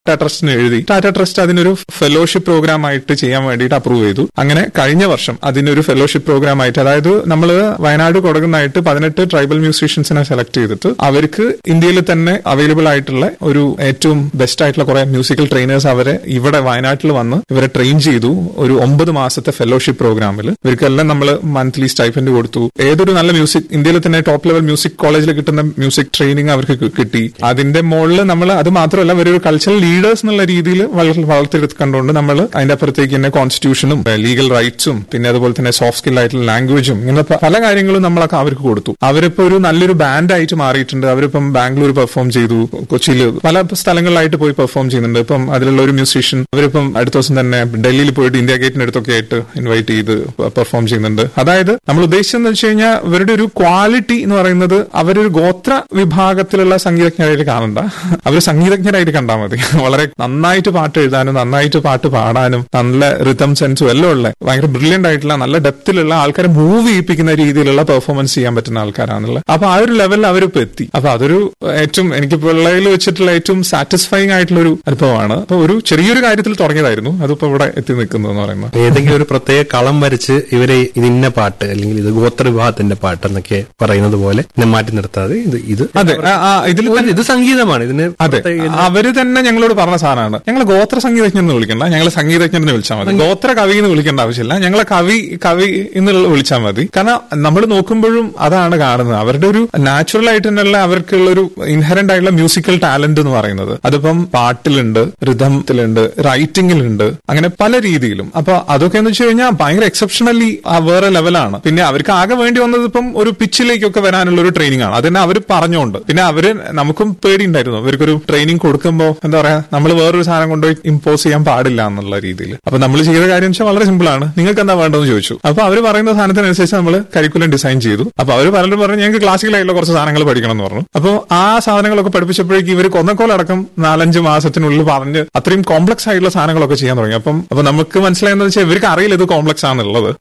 ട്രസ്റ്റിന് എഴുതി ടാറ്റ ട്രസ്റ്റ് അതിനൊരു fellowship program ആയിട്ട് ചെയ്യാൻ വേണ്ടിയിട്ട് അപ്രൂവ് ചെയ്തു അങ്ങനെ കഴിഞ്ഞ വർഷം അതിനൊരു ഫെലോഷിപ്പ് പ്രോഗ്രാം ആയിട്ട് അതായത് നമ്മൾ വയനാട് കൊടുക്കുന്നായിട്ട് പതിനെട്ട് ട്രൈബൽ മ്യൂസീഷ്യൻസിനെ സെലക്ട് ചെയ്തിട്ട് അവർക്ക് ഇന്ത്യയിൽ തന്നെ അവൈലബിൾ ആയിട്ടുള്ള ഒരു ഏറ്റവും ബെസ്റ്റ് ആയിട്ടുള്ള കുറെ മ്യൂസിക്കൽ ട്രെയിനേഴ്സ് അവരെ ഇവിടെ വയനാട്ടിൽ വന്ന് ഇവരെ ട്രെയിൻ ചെയ്തു ഒരു ഒമ്പത് മാസത്തെ ഫെലോഷിപ്പ് പ്രോഗ്രാമിൽ ഇവർക്കെല്ലാം നമ്മൾ മന്ത്ലി സ്റ്റൈഫൻഡ് കൊടുത്തു ഏതൊരു നല്ല മ്യൂസിക് ഇന്ത്യയിൽ തന്നെ ടോപ്പ് ലെവൽ മ്യൂസിക് കോളേജിൽ കിട്ടുന്ന മ്യൂസിക് ട്രെയിനിങ് അവർക്ക് കി- കിട്ടി അതിന്റെ മുകളിൽ നമ്മൾ അത് മാത്രമല്ല ഇവരൊരു കൾച്ചറൽ ലീഡേഴ്സ് എന്നുള്ള രീതിയിൽ വളർത്തിയെടുത്തുകൊണ്ടുകൊണ്ട് നമ്മൾ അതിന്റെ അപ്പുറത്തേക്ക് തന്നെ കോൺസ്റ്റിറ്റ്യൂഷനും ലീഗൽ റൈറ്റ്സും പിന്നെ അതുപോലെ തന്നെ സോഫ്റ്റ് സ്കിൽ ആയിട്ടുള്ള ലാംഗ്വേജും ഇങ്ങനെ പ- പല കാര്യങ്ങളും നമ്മളൊക്കെ അവർക്ക് കൊടുത്തു അവരിപ്പോ ഒരു നല്ലൊരു ബാൻഡ് ആയിട്ട് മാറിയിട്ടുണ്ട് അവരിപ്പം ബാംഗ്ലൂർ പെർഫോം ചെയ്തു കൊച്ചിയിൽ പല സ്ഥലങ്ങളിലായിട്ട് പോയി പെർഫോം ചെയ്യുന്നുണ്ട് ഇപ്പം അതിലുള്ള ഒരു മ്യൂസീഷ്യൻ അവരിപ്പം അടുത്ത ദിവസം തന്നെ ഡൽഹിയിൽ പോയിട്ട് ഇന്ത്യ ഗേറ്റിന് അടുത്തൊക്കെ ആയിട്ട് ഇൻവൈറ്റ് ചെയ്ത് പെർഫോം ചെയ്യുന്നുണ്ട് അതായത് നമ്മൾ ഉദ്ദേശിച്ചെന്ന് വെച്ച് കഴിഞ്ഞാൽ ഇവരുടെ ഒരു ക്വാളിറ്റി എന്ന് പറയുന്നത് അവരൊരു ഗോത്ര വിഭാഗത്തിലുള്ള സംഗീതജ്ഞരായിട്ട് കാണണ്ട അവർ സംഗീതജ്ഞരായിട്ട് കണ്ടാൽ മതി വളരെ നന്നായിട്ട് പാട്ട് എഴുതാനും നന്നായിട്ട് പാട്ട് പാടാനും നല്ല റിതം സെൻസും എല്ലാം ഉള്ള ഭയങ്കര ബ്രില്യന്റ് ആയിട്ടുള്ള നല്ല ഡെപ്തിലുള്ള ആൾക്കാരെ മൂവ് ചെയ്യിപ്പിക്കുന്ന രീതിയിലുള്ള പെർഫോമൻസ് ചെയ്യാൻ പറ്റുന്ന ആൾക്കാരാണുള്ളത് അപ്പൊ ആ ഒരു ലെവലിൽ അവരിപ്പോ എത്തി അപ്പൊ അതൊരു ഏറ്റവും എനിക്ക് പിള്ളയിൽ വെച്ചിട്ടുള്ള ഏറ്റവും സാറ്റിസ്ഫൈങ് ആയിട്ടുള്ള ഒരു അനുഭവമാണ് അപ്പൊ ഒരു ചെറിയൊരു കാര്യത്തിൽ തുടങ്ങിയതായിരുന്നു അതിപ്പോ ഇവിടെ എത്തി നിൽക്കുന്നു എന്ന് പറയുന്നത് ഏതെങ്കിലും ഒരു പ്രത്യേക കളം വരച്ച് ഇവരെ ഇത് ഇന്ന പാട്ട് അല്ലെങ്കിൽ ഇത് ഗോത്ര വിഭാഗത്തിന്റെ പാട്ട് എന്നൊക്കെ പറയുന്നത് പോലെ ഇതിനെ മാറ്റി നിർത്താതെ ഇത് ഇത് അതെ ഇതിൽ ഒരു- ഇത് സംഗീതമാണ് ഇതിന് അതെ പ്രത്യേക- അവര് തന്നെ ഞങ്ങളോട് പറഞ്ഞ സാധനമാണ് ഞങ്ങൾ ഗോത്ര സംഗീതജ്ഞൻ എന്ന് വിളിക്കണ്ട ഞങ്ങൾ സംഗീതജ്ഞൻ എന്ന് വിളിച്ചാൽ മതി ഗോത്ര കവി എന്ന് വിളിക്കേണ്ട ആവശ്യമില്ല ഞങ്ങളെ കവി കവി എന്ന് വിളിച്ചാൽ മതി കാരണം നമ്മൾ നോക്കുമ്പോഴും അതാണ് കാണുന്നത് അവരുടെ ഒരു നാച്ചുറൽ ആയിട്ട് തന്നെയുള്ള അവർക്കുള്ള ഒരു ഇൻഹറന്റ് ആയിട്ടുള്ള മ്യൂസിക്കൽ ടാലന്റ് എന്ന് പറയുന്നത് അതിപ്പം പാട്ടിലുണ്ട് റിതത്തിലുണ്ട് റൈറ്റിംഗിലുണ്ട് അങ്ങനെ പല രീതിയിലും അപ്പൊ അതൊക്കെ എന്ന് വെച്ച് കഴിഞ്ഞാൽ ഭയങ്കര എക്സെപ്ഷണലി വേറെ ലെവലാണ് പിന്നെ അവർക്ക് ആകെ വേണ്ടി വന്നത് ഇപ്പം ഒരു പിച്ചിലേക്കൊക്കെ വരാനുള്ള ഒരു ട്രെയിനിങ് ആണ് അതിനെ അവർ പറഞ്ഞുകൊണ്ട് പിന്നെ അവര് നമുക്കും പേടിയുണ്ടായിരുന്നു ഇവർക്കൊരു ട്രെയിനിങ് കൊടുക്കുമ്പോൾ എന്താ പറയാ നമ്മൾ വേറൊരു സാധനം കൊണ്ടുപോയി ഇമ്പോസ് ചെയ്യാൻ പാടില്ല എന്നുള്ള രീതിയിൽ അപ്പൊ നമ്മൾ ചെയ്ത കാര്യം വെച്ചാൽ വളരെ സിമ്പിൾ ആണ് നിങ്ങൾക്ക് എന്താ വേണ്ടതെന്ന് ചോദിച്ചു അപ്പൊ അവർ പറയുന്ന സാധനത്തിനനുസരിച്ച് നമ്മൾ കരിക്കുലം ഡിസൈൻ ചെയ്തു അപ്പൊ അവർ പലരും പറഞ്ഞു ഞങ്ങൾക്ക് ക്ലാസിക്കൽ ആയിട്ടുള്ള കുറച്ച് സാധനങ്ങൾ പഠിക്കണം എന്ന് പറഞ്ഞു അപ്പോൾ ആ സാധനങ്ങളൊക്കെ പഠിപ്പിച്ചപ്പോഴേക്കും ഇവർ കൊന്നക്കോലടക്കം നാലഞ്ച് മാസത്തിനുള്ളിൽ പറഞ്ഞ് അത്രയും കോംപ്ലക്സ് ആയിട്ടുള്ള സാധനങ്ങളൊക്കെ ചെയ്യാൻ തുടങ്ങി അപ്പം അപ്പൊ നമുക്ക് മനസ്സിലായെന്ന് വെച്ചാൽ ഇവർക്ക് അറിയില്ല ഇത് കോംപ്ലക്സ് ആണെന്നുള്ളത്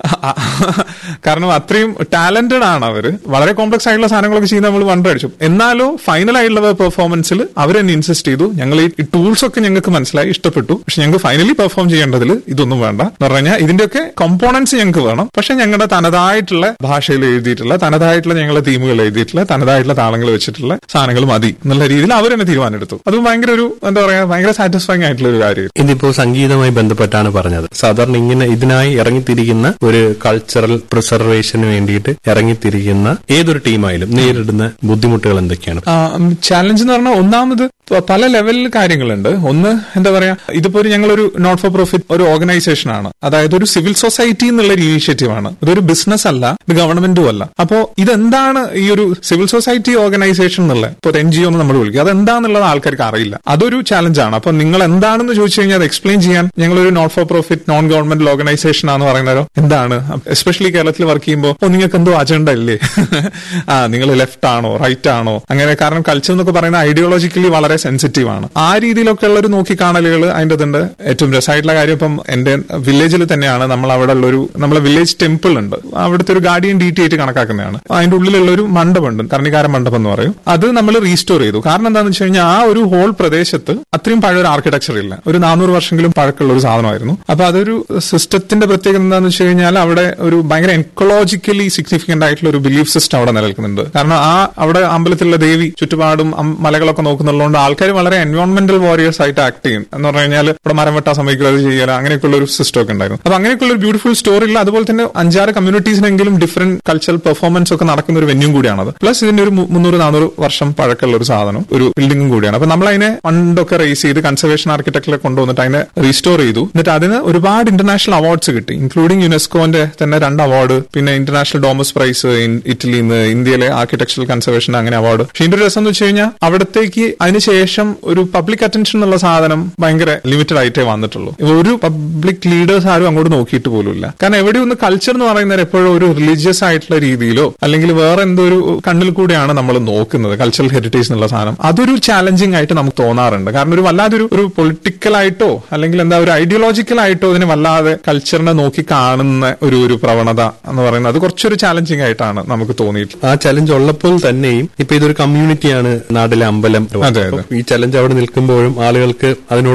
കാരണം അത്രയും ടാലന്റഡ് ആണ് അവര് വളരെ കോംപ്ലക്സ് ആയിട്ടുള്ള സാധനങ്ങളൊക്കെ ചെയ്യുന്ന നമ്മൾ വണ്ടർ അടിച്ചു എന്നാലോ ഫൈനൽ ആയിട്ടുള്ള പെർഫോമൻസിൽ അവർ തന്നെ ഇൻസിസ്റ്റ് ചെയ്തു ഞങ്ങൾ ഈ ടൂൾസ് ഒക്കെ ഞങ്ങൾക്ക് മനസ്സിലായി ഇഷ്ടപ്പെട്ടു പക്ഷെ ഞങ്ങൾക്ക് ഫൈനലി പെർഫോം ചെയ്യേണ്ടതിൽ ഇതൊന്നും വേണ്ട എന്ന് പറഞ്ഞാൽ ഇതിന്റെയൊക്കെ കമ്പോണൻസ് ഞങ്ങൾക്ക് വേണം പക്ഷെ ഞങ്ങളുടെ തനതായിട്ടുള്ള ഭാഷയിൽ എഴുതിയിട്ടുള്ള തനതായിട്ടുള്ള ഞങ്ങളുടെ തീമുകൾ എഴുതിയിട്ടുള്ള തനതായിട്ടുള്ള താളങ്ങൾ വെച്ചിട്ടുള്ള സാധനങ്ങൾ മതി എന്നുള്ള രീതിയിൽ അവർ തന്നെ തീരുമാനമെടുത്തു അത് ഭയങ്കര ഒരു എന്താ പറയാ ഭയങ്കര സാറ്റിസ്ഫൈങ് ആയിട്ടുള്ള ഒരു കാര്യം ഇതിപ്പോ സംഗീതവുമായി ബന്ധപ്പെട്ടാണ് പറഞ്ഞത് സാധാരണ ഇങ്ങനെ ഇതിനായി ഇറങ്ങിത്തിരിക്കുന്ന ഒരു കൾച്ചറൽ പ്രിസർവേഷന് വേണ്ടിയിട്ട് ഇറങ്ങിത്തിരിക്കുന്ന ഏതൊരു ടീമായാലും നേരിടുന്ന ബുദ്ധിമുട്ടുകൾ എന്തൊക്കെയാണ് ചാലഞ്ച് എന്ന് പറഞ്ഞാൽ ഒന്നാമത് പ- പല ലെവലിൽ കാര്യങ്ങളുണ്ട് ഒന്ന് എന്താ പറയാ ഇതിപ്പോ ഒരു ഞങ്ങളൊരു നോട്ട് ഫോർ പ്രോഫിറ്റ് ഒരു ഓർഗനൈസേഷൻ ആണ് അതായത് ഒരു സിവിൽ സൊസൈറ്റി എന്നുള്ള ഒരു ഇനീഷ്യേറ്റീവ് ആണ് ഇതൊരു ബിസിനസ് അല്ല ഇത് ഗവൺമെന്റും അല്ല അപ്പോ ഇതെന്താണ് ഈ ഒരു സിവിൽ സൊസൈറ്റി ഓർഗനൈസേഷൻ എന്നുള്ള ഇപ്പൊ എൻ ജി ഒ എന്ന് നമ്മൾ വിളിക്കുക അതെന്താന്നുള്ളത് ആൾക്കാർക്ക് അറിയില്ല അതൊരു ചാലഞ്ചാണ് അപ്പൊ നിങ്ങൾ എന്താണെന്ന് ചോദിച്ചു കഴിഞ്ഞാൽ അത് എക്സ്പ്ലെയിൻ ചെയ്യാൻ ഞങ്ങളൊരു not for profit non government organisation ആണെന്ന് പറയുന്നവരോ എന്താണ് എസ്പെഷ്യലി കേരളത്തിൽ വർക്ക് ചെയ്യുമ്പോൾ ഓ നിങ്ങൾക്ക് എന്തോ അജണ്ട ഇല്ലേ ആ നിങ്ങൾ ലെഫ്റ്റ് ആണോ റൈറ്റ് ആണോ അങ്ങനെ കാരണം കൾച്ചർ എന്നൊക്കെ പറയുന്ന ഐഡിയോളജിക്കലി വളരെ സെൻസിറ്റീവ് ആണ് ആ രീതിയിലൊക്കെ ഉള്ള ഒരു നോക്കിക്കാണലുകൾ അതിന്റെ ഇതുണ്ട് ഏറ്റവും രസമായിട്ടുള്ള കാര്യം ഇപ്പം എന്റെ വില്ലേജിൽ തന്നെയാണ് നമ്മൾ അവിടെ ഉള്ള ഒരു നമ്മളെ വില്ലേജ് ടെമ്പിൾ ഉണ്ട് അവിടുത്തെ ഒരു ഗാർഡിയൻ ഡ്യൂട്ടി ആയിട്ട് കണക്കാക്കുന്നതാണ് അതിന്റെ ഉള്ളിലുള്ള ഒരു മണ്ഡപമുണ്ട് കർണികാര മണ്ഡപം എന്ന് പറയും അത് നമ്മൾ റീസ്റ്റോർ ചെയ്തു കാരണം എന്താണെന്ന് വെച്ച് കഴിഞ്ഞാൽ ആ ഒരു ഹോൾ പ്രദേശത്ത് അത്രയും പഴയ ഒരു ആർക്കിടെക്ചർ ഇല്ല ഒരു നാനൂറ് വർഷമെങ്കിലും പഴക്കമുള്ള ഒരു സാധനമായിരുന്നു അപ്പൊ അതൊരു സിസ്റ്റത്തിന്റെ പ്രത്യേകത എന്താണെന്ന് വെച്ച് കഴിഞ്ഞാൽ അവിടെ ഒരു ഭയങ്കര എക്കോളജിക്കലി സിഗ്നിഫിക്കന്റ് ആയിട്ടുള്ള ഒരു ബിലീഫ് സിസ്റ്റം അവിടെ നിലനിൽക്കുന്നുണ്ട് കാരണം ആ അവിടെ അമ്പലത്തിലുള്ള ദേവി ചുറ്റുപാടും അം- മലകളൊക്കെ നോക്കുന്നുള്ളതുകൊണ്ട് ആൾക്കാർ വളരെ എൻവയോൺമെന്റൽ വാരിയേഴ്സ് ആയിട്ട് ആക്ട് ചെയ്യും എന്ന് പറഞ്ഞു കഴിഞ്ഞാൽ ഇവിടെ മരം വെട്ടാൻ സമയക്കുക അത് ചെയ്യല അങ്ങനെയൊക്കെയുള്ള ഒരു സിസ്റ്റം ഒക്കെ ഉണ്ടായിരുന്നു അപ്പൊ അങ്ങനെയൊക്കെയുള്ള ഒരു ബ്യൂട്ടിഫുൾ സ്റ്റോറിയിൽ അതുപോലെ തന്നെ അഞ്ചാറ് കമ്മ്യൂണിറ്റീസിനെങ്കിലും ഡിഫറെന്റ് കൾച്ചറൽ പെർഫോമൻസ് ഒക്കെ നടക്കുന്ന ഒരു വെന്യൂം കൂടിയാണത് പ്ലസ് ഇതിന്റെ ഒരു മു- മുന്നൂറ് നാനൂറ് വർഷം പഴക്കമുള്ള ഒരു സാധനം ഒരു ബിൽഡിംഗും കൂടിയാണ് അപ്പൊ നമ്മൾ അതിനെ ഫണ്ടൊക്കെ റേസ് ചെയ്ത് കൺസർവേഷൻ ആർക്കിടെക്റ്റിലെ കൊണ്ടുവന്നിട്ട് അതിനെ റീസ്റ്റോർ ചെയ്തു എന്നിട്ട് അതിന് ഒരുപാട് ഇന്റർനാഷണൽ അവാർഡ്സ് കിട്ടി ഇൻക്ലൂഡിംഗ് യുനെസ്കോന്റെ തന്നെ രണ്ട് അവാർഡ് പിന്നെ ഇന്റർനാഷണൽ ഡോമസ് പ്രൈസ് ഇറ്റലിയിൽ നിന്ന് ഇന്ത്യയിലെ ആർക്കിടെക്ചറൽ കൺസർവേഷൻ അങ്ങനെ അവാർഡ് പക്ഷേ ഇതിന്റെ ഒരു രസം എന്ന് വെച്ച് കഴിഞ്ഞാൽ അവിടത്തേക്ക് അതിനുശേഷം ഒരു പബ്ലിക് അറ്റൻഷൻ എന്നുള്ള സാധനം ഭയങ്കര ലിമിറ്റഡ് ആയിട്ടേ വന്നിട്ടുള്ളൂ ഒരു പബ്ലിക് ലീഡേഴ്സ് ആരും അങ്ങോട്ട് നോക്കിയിട്ട് പോലുമില്ല കാരണം എവിടെ ഒന്ന് കൾച്ചർ എന്ന് പറയുന്നത് എപ്പോഴും ഒരു റിലീജിയസ് ആയിട്ടുള്ള രീതിയിലോ അല്ലെങ്കിൽ വേറെ എന്തോ ഒരു കണ്ണിൽ കൂടെയാണ് നമ്മൾ നോക്കുന്നത് കൾച്ചറൽ ഹെറിറ്റേജ് എന്നുള്ള സാധനം അതൊരു ചാലഞ്ചിങ് ആയിട്ട് നമുക്ക് തോന്നാറുണ്ട് കാരണം ഒരു വല്ലാതൊരു ഒരു പൊളിറ്റിക്കൽ ആയിട്ടോ അല്ലെങ്കിൽ എന്താ ഒരു ഐഡിയോളജിക്കൽ ആയിട്ടോ ഇതിനെ വല്ലാതെ കൾച്ചറിനെ നോക്കി കാണുന്ന ഒരു ഒരു പ്രവണത എന്ന് പറയുന്നത് അത് കുറച്ചൊരു ചാലഞ്ചിങ് ആയിട്ടാണ് നമുക്ക് തോന്നിയിട്ടുള്ളത് ആ ചലഞ്ച് ഉള്ളപ്പോൾ തന്നെയും ഇപ്പൊ ഇതൊരു കമ്മ്യൂണിറ്റിയാണ് നാട്ടിലെ അമ്പലം അതെ, അതെ. അപ്പൊ ഈ ചലഞ്ച് അവിടെ നിൽക്കുമ്പോഴും ആളുകൾക്ക് അതിനോട്